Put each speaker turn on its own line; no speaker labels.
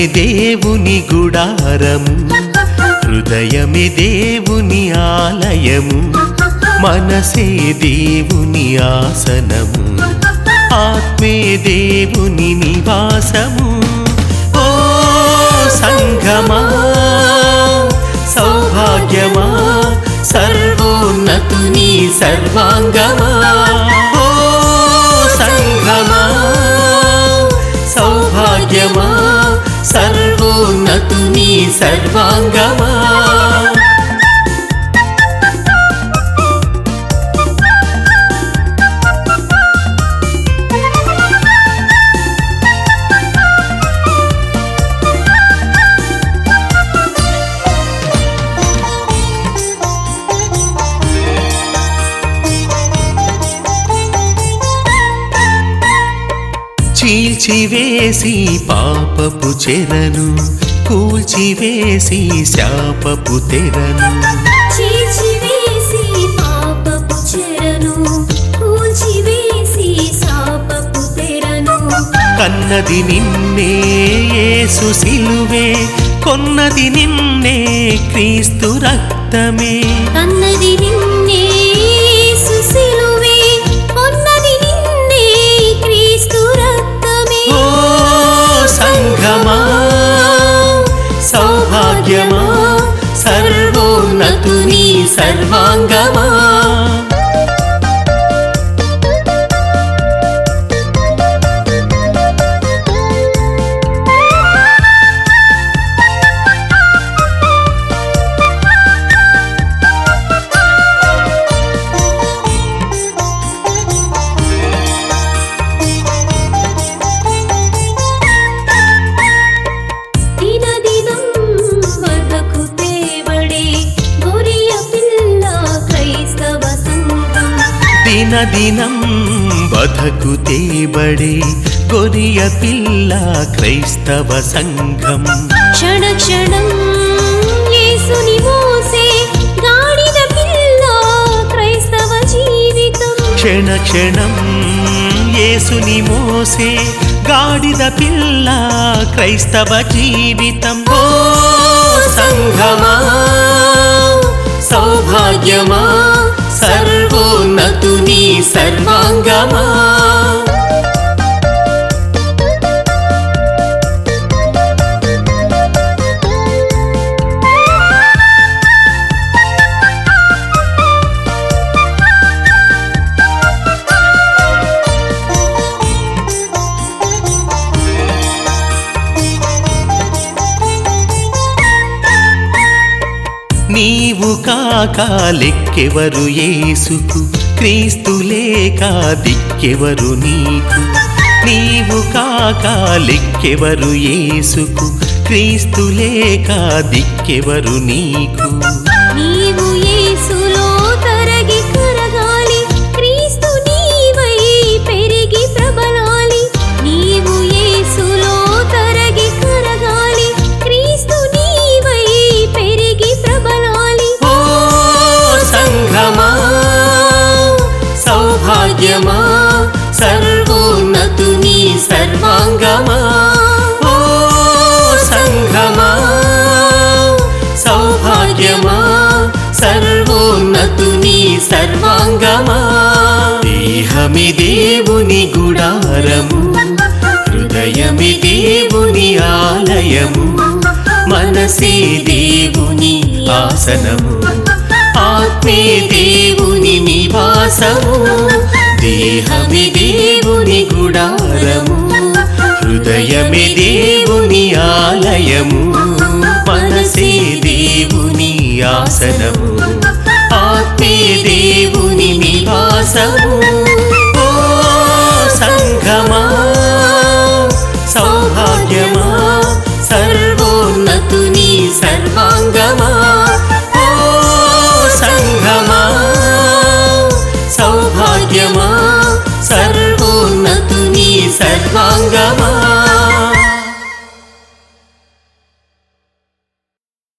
దేవుని గుడారము హృదయమే దేవుని ఆలయము మనసే దేవుని ఆసనము ఆత్మే దేవుని నివాసము ఓ సంఘమా సౌభాగ్యమా సర్వోన్నతుని సర్వాంగమా ఓ సంఘమా సౌభాగ్యమా సర్వోన్నతుని సర్వాంగమా చీల్చివేసి పాపపు చెరను కూల్చివేసి శాపపు తెరను
చీల్చివేసి పాపపు చెరను కూల్చివేసి శాపపు తెరను
కన్నది నిన్నే యేసు సిలువే కొన్నది నిన్నే క్రీస్తు రక్తమే
అన్నది నిన్నే యేసు సిలువే కొన్నది నిన్నే క్రీస్తు రక్తమే
ఓ సంఘమా సౌభాగ్యమా సర్వోన్నతుని సర్వాంగమా
దినదినం వద్దకు తేవడే గొరియ పిల్ల క్రైస్తవ సంఘం
దినదినం వధకు తేబడే గొరియ పిల్ల క్రైస్తవ సంఘం
క్షణ క్షణం యేసుని మోసే గాడిద పిల్ల క్రైస్తవ జీవితం
క్షణ క్షణం యేసుని మోసే గాడిద పిల్ల క్రైస్తవ జీవితం ఓ సంఘమా సౌభాగ్యమా సర్వోన్నతుని సర్వాంగమా నీవు కాక లెక్కెవరు యేసుకు క్రీస్తు లేక దిక్కెవరు నీకు నీవు కాక లెక్కెవరు యేసుకు క్రీస్తు లేక దిక్కెవరు నీకు
నీవు యేసులో తరగి కరగాలి క్రీస్తు నీవై పెరిగి ప్రబలాలి నీవు యేసులో తరగి కరగాలి క్రీస్తు నీవై పెరిగి ప్రబలాలి
ఓ సంఘమా సౌభాగ్యమా సర్వోన్నతుని సర్వాంగమా ఓ సంఘమా సౌభాగ్యమా సర్వోన్నతుని సర్వాంగమా దేహమి దేవుని గుడారము హృదయమి దేవుని ఆలయము మనసే దేవుని ఆసనము ఆత్మే దేవుని నివాసము దేహమి దేవుని గుడారము హృదయమే దేవుని ఆలయము మనసే దేవుని ఆసనము ఆత్మే దేవుని నివాసము